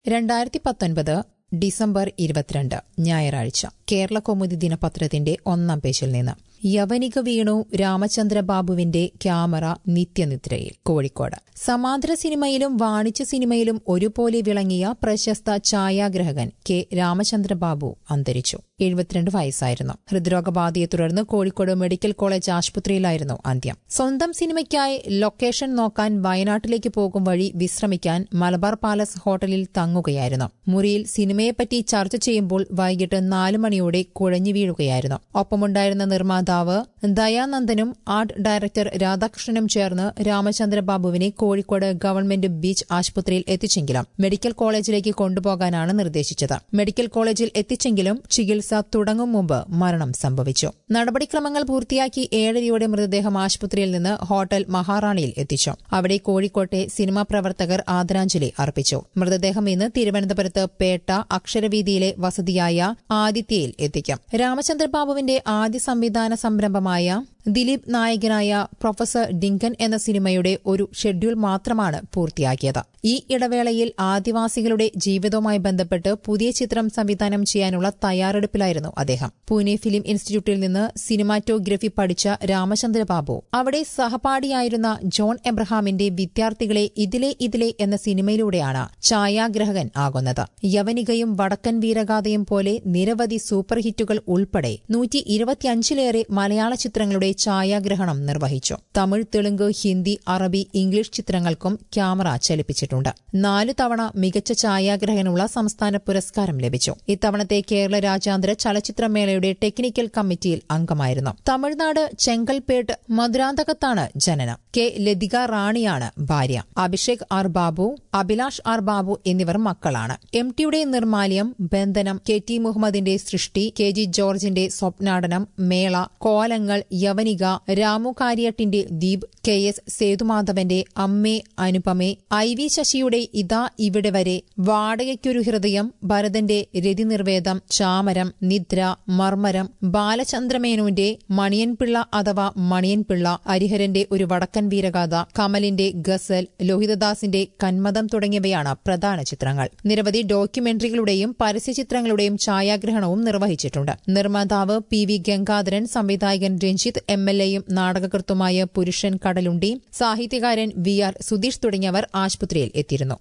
രണ്ടായിരത്തി പത്തൊൻപത് ഡിസംബർ ഇരുപത്തിരണ്ട് ഞായറാഴ്ച കേരള കൗമുദി ദിനപത്രത്തിന്റെ ഒന്നാം പേജിൽ നിന്ന് യവനിക വീണു രാമചന്ദ്രബാബുവിന്റെ ക്യാമറ നിത്യനിദ്രയിൽ കോഴിക്കോട് സമാന്തര സിനിമയിലും വാണിജ്യ സിനിമയിലും ഒരുപോലെ വിളങ്ങിയ പ്രശസ്ത ഛായാഗ്രഹകൻ കെ രാമചന്ദ്രബാബു അന്തരിച്ചു എഴുപത്തിരണ്ട് വയസ്സായിരുന്നു ഹൃദ്രോഗബാധയെ തുടർന്ന് കോഴിക്കോട് മെഡിക്കൽ കോളേജ് ആശുപത്രിയിലായിരുന്നു അന്ത്യം സ്വന്തം സിനിമയ്ക്കായി ലൊക്കേഷൻ നോക്കാൻ വയനാട്ടിലേക്ക് പോകും വഴി വിശ്രമിക്കാൻ മലബാർ പാലസ് ഹോട്ടലിൽ തങ്ങുകയായിരുന്നു മുറിയിൽ സിനിമയെപ്പറ്റി ചർച്ച ചെയ്യുമ്പോൾ വൈകിട്ട് നാല് മണിയോടെ കുഴഞ്ഞു വീഴുകയായിരുന്നു ഒപ്പമുണ്ടായിരുന്ന നിർമ്മാതാവ് ദയാനന്ദനും ആർട്ട് ഡയറക്ടർ രാധാകൃഷ്ണനും ചേർന്ന് രാമചന്ദ്രബാബുവിനെ കോഴിക്കോട് ഗവൺമെന്റ് ബീച്ച് ആശുപത്രിയിൽ എത്തിച്ചെങ്കിലും മെഡിക്കൽ കോളേജിലേക്ക് കൊണ്ടുപോകാനാണ് നിർദ്ദേശിച്ചത് മെഡിക്കൽ കോളേജിൽ എത്തിച്ചെങ്കിലും ചികിത്സ തുടങ്ങും മുമ്പ് മരണം സംഭവിച്ചു നടപടിക്രമങ്ങൾ പൂർത്തിയാക്കി ഏഴരയോടെ മൃതദേഹം ആശുപത്രിയിൽ നിന്ന് ഹോട്ടൽ മഹാറാണിയിൽ എത്തിച്ചു അവിടെ കോഴിക്കോട്ടെ സിനിമാ പ്രവർത്തകർ ആദരാഞ്ജലി അർപ്പിച്ചു മൃതദേഹം ഇന്ന് തിരുവനന്തപുരത്ത് പേട്ട അക്ഷരവീതിയിലെ വസതിയായ ആദിത്യയിൽ എത്തിക്കും രാമചന്ദ്രബാബുവിന്റെ ആദ്യ സംവിധാന സംരംഭമായ ദിലീപ് നായകനായ പ്രൊഫസർ ഡിങ്കൻ എന്ന സിനിമയുടെ ഒരു ഷെഡ്യൂൾ മാത്രമാണ് പൂർത്തിയാക്കിയത് ഈ ഇടവേളയിൽ ആദിവാസികളുടെ ജീവിതവുമായി ബന്ധപ്പെട്ട് പുതിയ ചിത്രം സംവിധാനം ചെയ്യാനുള്ള തയ്യാറെടുപ്പിലായിരുന്നു അദ്ദേഹം പൂനെ ഫിലിം ഇൻസ്റ്റിറ്റ്യൂട്ടിൽ നിന്ന് സിനിമാറ്റോഗ്രഫി പഠിച്ച രാമചന്ദ്രബാബു അവിടെ സഹപാഠിയായിരുന്ന ജോൺ എബ്രഹാമിന്റെ വിദ്യാർത്ഥികളെ ഇതിലെ ഇതിലെ എന്ന സിനിമയിലൂടെയാണ് ഛായാഗ്രഹകൻ ആകുന്നത് യവനികയും വടക്കൻ വീരഗാഥയും പോലെ നിരവധി സൂപ്പർ ഹിറ്റുകൾ ഉൾപ്പെടെ നൂറ്റി ഇരുപത്തിയഞ്ചിലേറെ മലയാള ചിത്രങ്ങളുടെ ഛായാഗ്രഹണം നിർവഹിച്ചു തമിഴ് തെലുങ്ക് ഹിന്ദി അറബി ഇംഗ്ലീഷ് ചിത്രങ്ങൾക്കും ക്യാമറ ചലിപ്പിച്ചിട്ടുണ്ട് നാലു തവണ മികച്ച ഛായാഗ്രഹനുള്ള സംസ്ഥാന പുരസ്കാരം ലഭിച്ചു ഇത്തവണത്തെ കേരള രാജ്യാന്തര ചലച്ചിത്രമേളയുടെ ടെക്നിക്കൽ കമ്മിറ്റിയിൽ അംഗമായിരുന്നു തമിഴ്നാട് ചെങ്കൽപേട്ട് മധുരാന്തകത്താണ് ജനനം കെ ലതിക റാണിയാണ് ഭാര്യ അഭിഷേക് ആർ ബാബു അഭിലാഷ് ആർ ബാബു എന്നിവർ മക്കളാണ് എം ടിയുടെ നിർമാല്യം ബന്ധനം കെ ടി മുഹമ്മദിന്റെ സൃഷ്ടി കെ ജി ജോർജിന്റെ സ്വപ്നാടനം മേള കോലങ്ങൾ യവനിക രാമു കാര്യട്ടിന്റെ ദീപ് കെ എസ് സേതുമാധവന്റെ അമ്മേ അനുപമേ ഐ വി ശശിയുടെ ഇതാ ഇവിടെ വരെ വാടകയ്ക്കൊരു ഹൃദയം ഭരതന്റെ രതിനിർവേദം ചാമരം നിദ്ര മർമരം ബാലചന്ദ്രമേനോന്റെ മണിയൻപിള്ള അഥവാ മണിയൻപിള്ള ഹരിഹരന്റെ ഒരു വടക്കൻ വീരഗാഥ കമലിന്റെ ഗസൽ ലോഹിതദാസിന്റെ കന്മതം തുടങ്ങിയവയാണ് പ്രധാന ചിത്രങ്ങൾ നിരവധി ഡോക്യുമെന്ററികളുടെയും പരസ്യചിത്രങ്ങളുടെയും ഛായാഗ്രഹണവും നിർവഹിച്ചിട്ടുണ്ട് നിർമ്മാതാവ് പി വി ഗംഗാധരൻ സംവിധായകൻ രഞ്ജിത്ത് എം എൽ എയും നാടകകൃത്തുമായ പുരുഷൻ കടലുണ്ടി സാഹിത്യകാരൻ വി ആർ സുധീഷ് തുടങ്ങിയവർ ആശുപത്രിയിൽ എത്തിയിരുന്നു